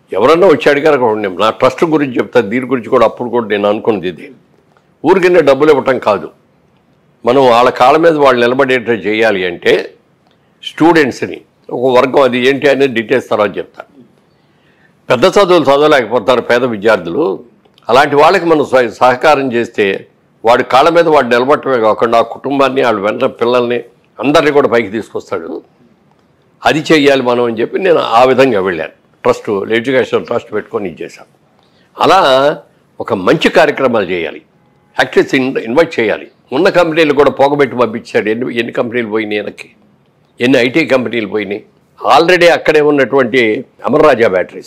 ఎవరన్నా వచ్చి అడిగారు కూడా నేను నా ట్రస్ట్ గురించి చెప్తాను దీని గురించి కూడా అప్పుడు కూడా నేను అనుకున్నది ఇది ఊరికినే డబ్బులు ఇవ్వటం కాదు మనం వాళ్ళ కాళ్ళ మీద వాళ్ళు నిలబడేటట్టు చేయాలి అంటే స్టూడెంట్స్ని ఒక వర్గం అది ఏంటి అనేది డీటెయిల్స్ తర్వాత చెప్తా పెద్ద చదువులు చదవలేకపోతారు పేద విద్యార్థులు అలాంటి వాళ్ళకి మనం సహ- సహకారం చేస్తే వాడి కాళ్ళ మీద వాడు నిలబడటమే కాకుండా ఆ కుటుంబాన్ని వాళ్ళ వెంట పిల్లల్ని అందరినీ కూడా పైకి తీసుకొస్తాడు అది చెయ్యాలి మనం అని చెప్పి నేను ఆ విధంగా వెళ్ళాను ట్రస్ట్ ఎడ్యుకేషన్ ట్రస్ట్ పెట్టుకొని ఇది చేశాను అలా ఒక మంచి కార్యక్రమాలు చేయాలి యాక్టర్స్ ఇన్ ఇన్వైట్ చేయాలి ఉన్న కంపెనీలు కూడా పోగబెట్టి పంపించాడు ఎన్ని ఎన్ని కంపెనీలు పోయినాయి వెనక్కి ఎన్ని ఐటీ కంపెనీలు పోయినాయి ఆల్రెడీ అక్కడే ఉన్నటువంటి అమర్రాజా బ్యాటరీస్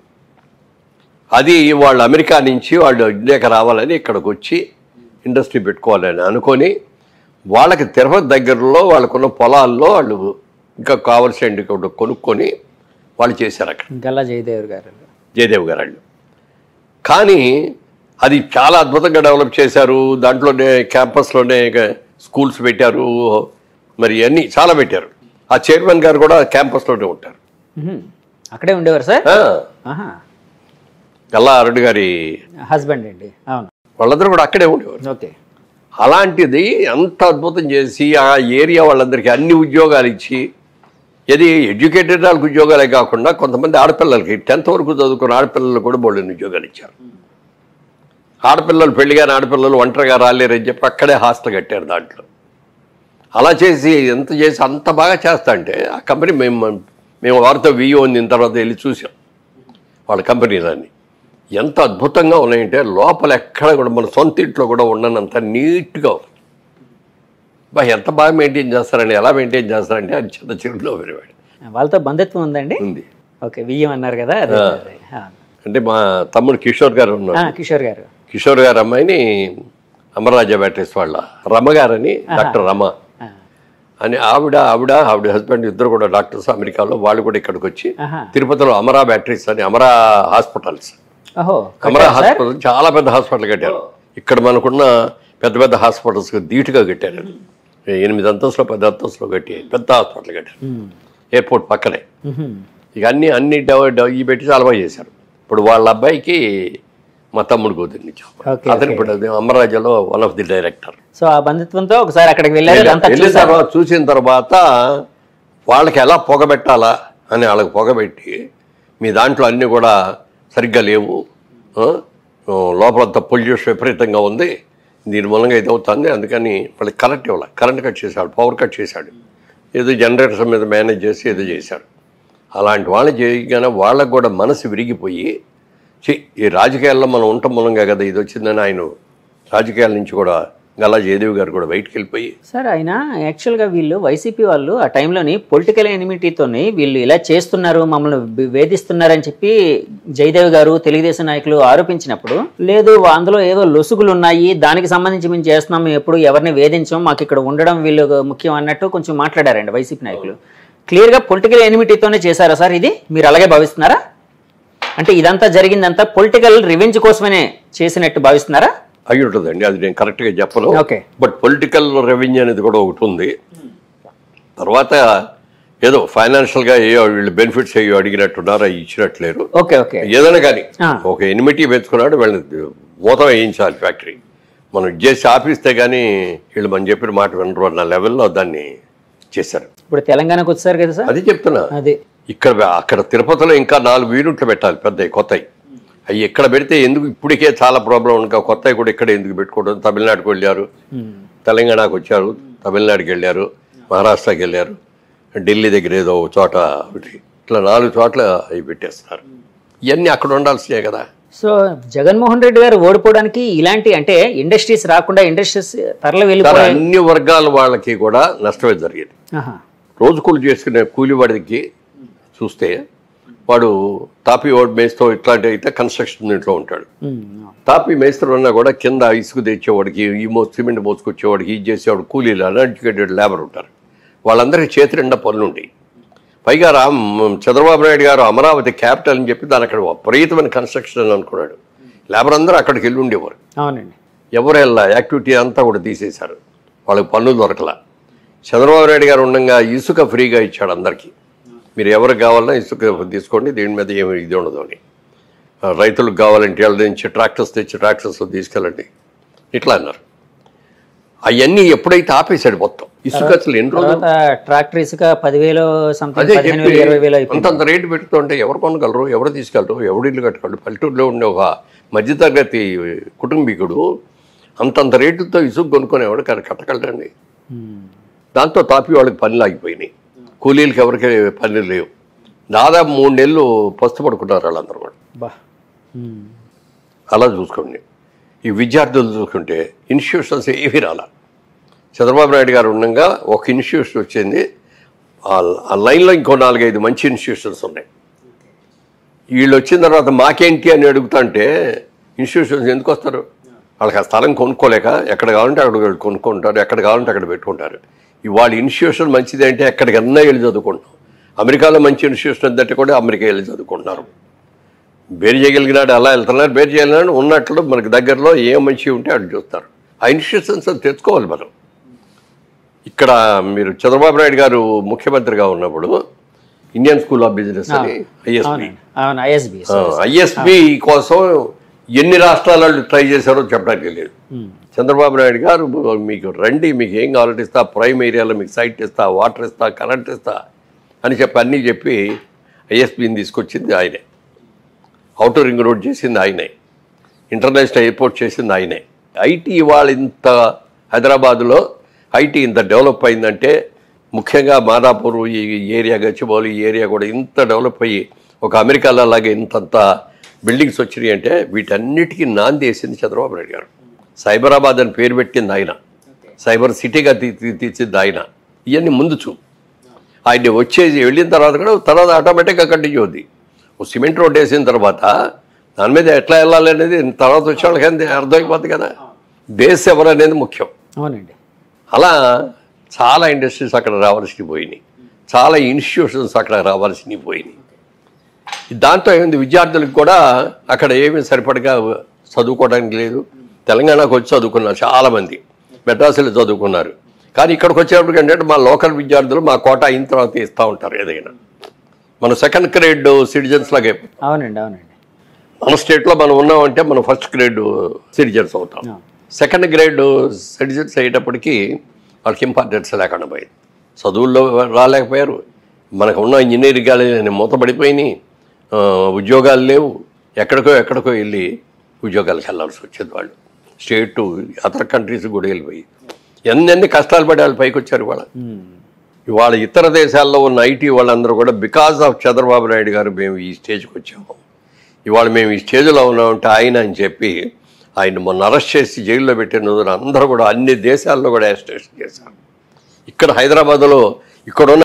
అది వాళ్ళు అమెరికా నుంచి వాళ్ళు ఇండియాకి రావాలని ఇక్కడికి వచ్చి ఇండస్ట్రీ పెట్టుకోవాలని అనుకొని వాళ్ళకి తిరుపతి దగ్గరలో వాళ్ళకున్న పొలాల్లో వాళ్ళు ఇంకా కావలసిన కొనుక్కొని వాళ్ళు చేశారు అక్కడ గల్లా జయదేవ్ గారు జయదేవ్ గారు వాళ్ళు కానీ అది చాలా అద్భుతంగా డెవలప్ చేశారు దాంట్లోనే క్యాంపస్లోనే స్కూల్స్ పెట్టారు మరి అన్నీ చాలా పెట్టారు ఆ చైర్మన్ గారు కూడా క్యాంపస్లోనే ఉంటారు మ్మ్. అక్కడే ఉండేవారు సార్ ఆ, ఆహా గల్లా అరుడు గారి హస్బెండ్ అండి అవును వాళ్ళందరూ కూడా అక్కడే ఉండేవారు ఓకే అలాంటిది అంత అద్భుతం చేసి ఆ ఏరియా వాళ్ళందరికీ అన్ని ఉద్యోగాలు ఇచ్చి ఇది ఎడ్యుకేటెడ్ వాళ్ళకి ఉద్యోగాలే కాకుండా కొంతమంది ఆడపిల్లలకి టెన్త్ వరకు చదువుకున్న ఆడపిల్లలు కూడా బోళ్ళని ఉద్యోగాలు ఇచ్చారు ఆడపిల్లలు పెళ్లిగాని ఆడపిల్లలు ఒంటరిగా రాలేరని చెప్పి అక్కడే హాస్టల్ కట్టారు దాంట్లో అలా చేసి ఎంత చేసి అంత బాగా చేస్తా అంటే ఆ కంపెనీ మేము మేము వారితో వియో అందిన తర్వాత వెళ్ళి చూసాం వాళ్ళ కంపెనీలన్నీ ఎంత అద్భుతంగా ఉన్నాయంటే లోపల ఎక్కడ కూడా మన సొంత ఇంట్లో కూడా ఉండనంత నీట్గా ఉంది బా ఎంత బాగా మెయింటైన్ చేస్తారండి ఎలా మెయింటైన్ చేస్తారంటే అది చిన్న చిరులో పెరిగాడు వాళ్ళతో బంధుత్వం ఉందండి ఉంది ఓకే వియ్యం అన్నారు కదా అదే అదే. ఆ. అంటే మా తమ్ముడు కిషోర్ గారు ఉన్నారు ఆ, కిషోర్ గారు కిషోర్ గారు అమ్మాయిని అమరరాజా బ్యాటరీస్ వాళ్ళ రమ గారని డాక్టర్ రమ ఆ. అని ఆవిడ ఆవిడ ఆవిడ హస్బెండ్ ఇద్దరు కూడా డాక్టర్స్ అమెరికాలో వాళ్ళు కూడా ఇక్కడికి వచ్చి ఆహా. తిరుపతిలో అమరా బ్యాటరీస్ అని అమరా హాస్పిటల్స్ ఓహో అమరా కట్టారా సార్ హాస్పిటల్ చాలా పెద్ద హాస్పిటల్ కట్టారు ఇక్కడ మనకున్న పెద్ద పెద్ద హాస్పిటల్స్ ధీటుగా కట్టారు ఎనిమిది అంతస్తులో పది అంతస్తులో కట్టి పెద్ద హాస్పిటల్ కట్టారు ఎయిర్పోర్ట్ పక్కనే మ్మ్. ఇక అన్ని అన్ని డెవ- డెవ- ఇవి పెట్టి చాలా బాగా చేశారు ఇప్పుడు వాళ్ళ అబ్బాయికి మా తమ్ముడు కూతుర్నిచ్చాం ఓకే, అతను ఇప్పుడు అది అమరాజాలో one of the director so ఆ బంధుత్వంతో ఒకసారి అక్కడికి వెళ్ళారు అంతా వెళ్ళిన చూసారు తర్వాత చూసిన తర్వాత వాళ్ళకి ఎలా పొగబెట్టాలా అని వాళ్ళకి పొగబెట్టి మీ దాంట్లో అన్నీ కూడా సరిగ్గా లేవు ఆ? ఆ, లోపలంతా పొల్యూషన్ విపరీతంగా ఉంది దీని మూలంగా ఇది అవుతుంది అందుకని వాళ్ళకి కరెంట్ ఇవ్వాలి కరెంట్ కట్ చేశాడు పవర్ కట్ చేశాడు ఏదో జనరేటర్స్ మీద మేనేజ్ చేసి ఏదో చేశాడు అలాంటి వాళ్ళు చేయగానే వాళ్ళకు కూడా మనసు విరిగిపోయి ఛీ, ఈ రాజకీయాల్లో మనం ఉండటం మూలంగా కదా ఇది వచ్చిందని ఆయన రాజకీయాల నుంచి కూడా గల్లా జయదేవి గారు కూడా బయటికి వెళ్ళిపోయి సార్ ఆయన యాక్చువల్గా వీళ్ళు వైసీపీ వాళ్ళు ఆ టైంలోని పొలిటికల్ ఎనిమిటీతోని వీళ్ళు ఇలా చేస్తున్నారు మమ్మల్ని వే- వేధిస్తున్నారని చెప్పి జయదేవ్ గారు తెలుగుదేశం నాయకులు ఆరోపించినప్పుడు లేదు అందులో ఏదో లొసుగులు ఉన్నాయి దానికి సంబంధించి మేము చేస్తున్నాం మేము ఎప్పుడు ఎవరిని వేధించాం మాకు ఇక్కడ ఉండడం వీళ్ళు ముఖ్యం అన్నట్టు కొంచెం మాట్లాడారండి వైసీపీ నాయకులు క్లియర్గా పొలిటికల్ ఎనిమిటీతోనే చేశారా సార్ ఇది మీరు అలాగే భావిస్తున్నారా అంటే ఇదంతా జరిగిందంతా పొలిటికల్ రివెంజ్ కోసమనే చేసినట్టు భావిస్తున్నారా అయి ఉంటుందండి అది నేను కరెక్ట్గా చెప్పను ఓకే బట్ పొలిటికల్ రెవెన్యూ అనేది కూడా ఒకటి ఉంది తర్వాత ఏదో ఫైనాన్షియల్గా ఏ వీళ్ళు బెనిఫిట్స్ అయ్యో అడిగినట్టున్నారు అవి ఇచ్చినట్లేరు ఓకే ఓకే ఏదైనా కానీ ఆ. ఒక ఎనిమిటీ పెంచుకున్నాడు వీళ్ళని మూతం వేయించాలి ఫ్యాక్టరీ మనం ఇది చేసి ఆపిస్తే కానీ వీళ్ళు మనం చెప్పిన మాట వినరు అన్న లెవెల్లో దాన్ని చేశారు ఇప్పుడు తెలంగాణకు వచ్చారు కదా సార్ అది చెప్తున్నా అదే ఇక్కడ అక్కడ తిరుపతిలో ఇంకా నాలుగు యూనిట్లు పెట్టాలి పెద్దవి కొత్తవి అవి ఇక్కడ పెడితే ఎందుకు ఇప్పటికే చాలా ప్రాబ్లం ఇంకా కొత్తవి కూడా ఇక్కడ ఎందుకు పెట్టుకోవడం తమిళనాడుకు వెళ్ళారు తెలంగాణకు వచ్చారు తమిళనాడుకి వెళ్ళారు మహారాష్ట్రకి వెళ్ళారు ఢిల్లీ దగ్గర ఏదో ఒక చోట ఒకటి ఇట్లా నాలుగు చోట్ల అవి పెట్టేస్తున్నారు ఇవన్నీ అక్కడ ఉండాల్సినే కదా సో జగన్మోహన్ రెడ్డి గారు ఓడిపోవడానికి ఇలాంటి అంటే ఇండస్ట్రీస్ రాకుండా ఇండస్ట్రీస్ తరలి సార్ వెళ్ళిపోయి అన్ని వర్గాల వాళ్ళకి కూడా నష్టమే జరిగింది ఆహా. రోజు కూలి చేసుకునే కూలివాడికి చూస్తే వాడు తాపి ఓడి మేస్తో ఇట్లాంటి అయితే కన్స్ట్రక్షన్ ఇంట్లో ఉంటాడు ఉమ్, తాపి మేస్త్రి ఉన్నా కూడా కింద ఇసుక తెచ్చేవాడికి ఈ మో సిమెంట్ మోసుకొచ్చేవాడికి ఇది చేసేవాడు కూలీలు అన్ఎడ్యుకేటెడ్ లేబర్ ఉంటారు వాళ్ళందరికీ చేతి నిండా పనులు ఉంటాయి పైగా రామ్ చంద్రబాబు నాయుడు గారు అమరావతి క్యాపిటల్ అని చెప్పి దాని అక్కడ విపరీతమైన కన్స్ట్రక్షన్ అని అనుకున్నాడు లేబర్ అందరూ అక్కడికి వెళ్ళి ఉండేవారు అవునండి ఎవరు వెళ్ళా యాక్టివిటీ అంతా కూడా తీసేశారు వాళ్ళకి పన్నులు దొరకలా చంద్రబాబు నాయుడు గారు ఉండగా ఇసుక ఫ్రీగా ఇచ్చాడు అందరికీ మీరు ఎవరికి కావాలన్నా ఇసుక తీసుకోండి దీని మీద ఏమి ఇది ఉండదు అని ఆ, రైతులకు కావాలంటే వాళ్ళ నుంచి ట్రాక్టర్స్ తెచ్చి ట్రాక్టర్స్ తీసుకెళ్ళండి ఇట్లా అన్నారు అవన్నీ ఎప్పుడైతే ఆపేశాడు మొత్తం ఇసుక అసలు ఎన్ని రోజులు తర్వాత ట్రాక్టర్ ఇసుక పదివేలు సంథింగ్ అదే పదిహేను చెప్పి వేలు ఇరవై వేలు అయిపోయింది అంతంత రేటు పెడుతుంటే ఎవరు కొనగలరు ఎవరు తీసుకెళ్ళరు ఎవడు ఇల్లు కట్టగలరు పల్లెటూరులో ఉండే ఒక మధ్యతరగతి కుటుంబీకుడు అంతంత రేటుతో ఇసుక కొనుక్కునేవాడు కానీ కట్టగలరండి ఉమ్. దాంతో తాపి వాళ్ళకి పనులు ఆగిపోయినాయి కూలీలకి ఎవరికి పనులు లేవు దాదాపు మూడు నెలలు పస్తు పడుకున్నారు వాళ్ళందరూ కూడా బా ఉమ్. అలా చూసుకోండి ఈ విద్యార్థులు చూసుకుంటే ఇన్స్టిట్యూషన్స్ ఏవి రాలా చంద్రబాబు నాయుడు గారు ఉండగా ఒక ఇన్స్టిట్యూషన్ వచ్చింది ఆ- ఆ లైన్లో ఇంకో నాలుగైదు మంచి ఇన్స్టిట్యూషన్స్ ఉన్నాయి వీళ్ళు వచ్చిన తర్వాత మాకేంటి అని అడుగుతుంటే ఇన్స్టిట్యూషన్స్ ఎందుకు వస్తారు వాళ్ళకి ఆ స్థలం కొనుక్కోలేక ఎక్కడ కావాలంటే అక్కడ వెళ్ళి కొనుక్కుంటారు ఎక్కడ కావాలంటే అక్కడ పెట్టుకుంటారు ఇవాళ ఇన్స్టిట్యూషన్ మంచిది అంటే ఎక్కడికన్నా వెళ్ళి చదువుకుంటాం అమెరికాలో మంచి ఇన్స్టిట్యూషన్ ఉందంటే కూడా అమెరికా వెళ్ళి చదువుకుంటున్నారు బేరు చేయగలిగినాడు అలా వెళ్తున్నాడు బేరు చేయగలిగినాడు ఉన్నట్లు మనకి దగ్గరలో ఏ మంచి ఉంటే అటు చూస్తారు ఆ ఇన్స్టిట్యూషన్స్ అది తెచ్చుకోవాలి మనం ఇక్కడ మీరు చంద్రబాబు నాయుడు గారు ముఖ్యమంత్రిగా ఉన్నప్పుడు ఇండియన్ స్కూల్ ఆఫ్ బిజినెస్ అని ఐఎస్బి అవునండి అవును ఐఎస్బి ఐఎస్బి కోసం ఎన్ని రాష్ట్రాల వాళ్ళు ట్రై చేశారో చెప్పడానికి లేదు చంద్రబాబు నాయుడు గారు మీకు రండి మీకు ఏం కావాలంటే ఇస్తా ప్రైమ్ ఏరియాలో మీకు సైట్ ఇస్తా వాటర్ ఇస్తా కరెంట్ ఇస్తా అని చెప్పి అన్నీ చెప్పి ఐఎస్బిని తీసుకొచ్చింది ఆయనే అవుటర్ రింగ్ రోడ్ చేసింది ఆయనే ఇంటర్నేషనల్ ఎయిర్పోర్ట్ చేసింది ఆయనే ఐటీ ఇవాళ ఇంత హైదరాబాద్లో ఐటీ ఇంత డెవలప్ అయిందంటే ముఖ్యంగా మాదాపూర్ ఈ ఏరియా గచ్చిబౌలి ఈ ఏరియా కూడా ఇంత డెవలప్ అయ్యి ఒక అమెరికాలో అలాగే ఇంతంత బిల్డింగ్స్ వచ్చినాయి అంటే వీటన్నిటికీ నాంది వేసింది చంద్రబాబు నాయుడు గారు సైబరాబాద్ అని పేరు పెట్టింది ఆయన సైబర్ సిటీగా తీ తీ- తీర్చింది ఆయన ఇవన్నీ ముందు చూ ఆయన వచ్చేసి వెళ్ళిన తర్వాత కూడా తర్వాత ఆటోమేటిక్గా కంటిన్యూ అవుద్ది ఓ సిమెంట్ రోడ్ వేసిన తర్వాత దాని మీద ఎట్లా వెళ్ళాలి అనేది తర్వాత వచ్చే వాళ్ళకి అంతే అర్థమైపోద్ది కదా బేస్ ఎవరు అనేది ముఖ్యం అవునండి అలా చాలా ఇండస్ట్రీస్ అక్కడ రావాల్సినవి పోయినాయి చాలా ఇన్స్టిట్యూషన్స్ అక్కడ రావాల్సినవి పోయినాయి దాంతో ఏమైంది విద్యార్థులకు కూడా అక్కడ ఏమీ సరిపడగా చదువుకోవడానికి లేదు తెలంగాణకు వచ్చి చదువుకున్నారు చాలామంది మెడ్రాసులో చదువుకున్నారు కానీ ఇక్కడికి వచ్చేటప్పటికి ఏంటంటే మా లోకల్ విద్యార్థులు మా కోట అయిన తర్వాత ఇస్తూ ఉంటారు ఏదైనా మనం సెకండ్ గ్రేడ్ సిటిజన్స్ లాగే అవునండి అవునండి మన స్టేట్లో మనం ఉన్నామంటే మనం ఫస్ట్ గ్రేడ్ సిటిజన్స్ అవుతాం ఆ. సెకండ్ గ్రేడ్ సిటిజన్స్ అయ్యేటప్పటికి వాళ్ళకి ఇంపార్టెన్స్ లేకుండా పోయింది చదువుల్లో రాలేకపోయారు మనకు ఉన్న ఇంజనీరింగ్ కాలేజీ మూతపడిపోయినాయి ఆ, ఉద్యోగాలు లేవు ఎక్కడికో ఎక్కడికో వెళ్ళి ఉద్యోగాలకు వెళ్ళాల్సి వచ్చేది వాళ్ళు స్టేట్ టు అదర్ కంట్రీస్ కూడా వెళ్ళిపోయి ఎన్నెన్ని కష్టాలు పడి వాళ్ళు పైకి వచ్చారు వాళ్ళ ఉమ్. ఇవాళ ఇతర దేశాల్లో ఉన్న ఐటీ వాళ్ళందరూ కూడా బికాస్ ఆఫ్ చంద్రబాబు నాయుడు గారు మేము ఈ స్టేజ్కి వచ్చాము ఇవాళ మేము ఈ స్టేజ్లో ఉన్నామంటే ఆయన అని చెప్పి ఆయన మొన్న అరెస్ట్ చేసి జైల్లో పెట్టిన రోజున అందరూ కూడా అన్ని దేశాల్లో కూడా అరెస్ట్ చేశారు ఇక్కడ హైదరాబాద్లో ఇక్కడ ఉన్న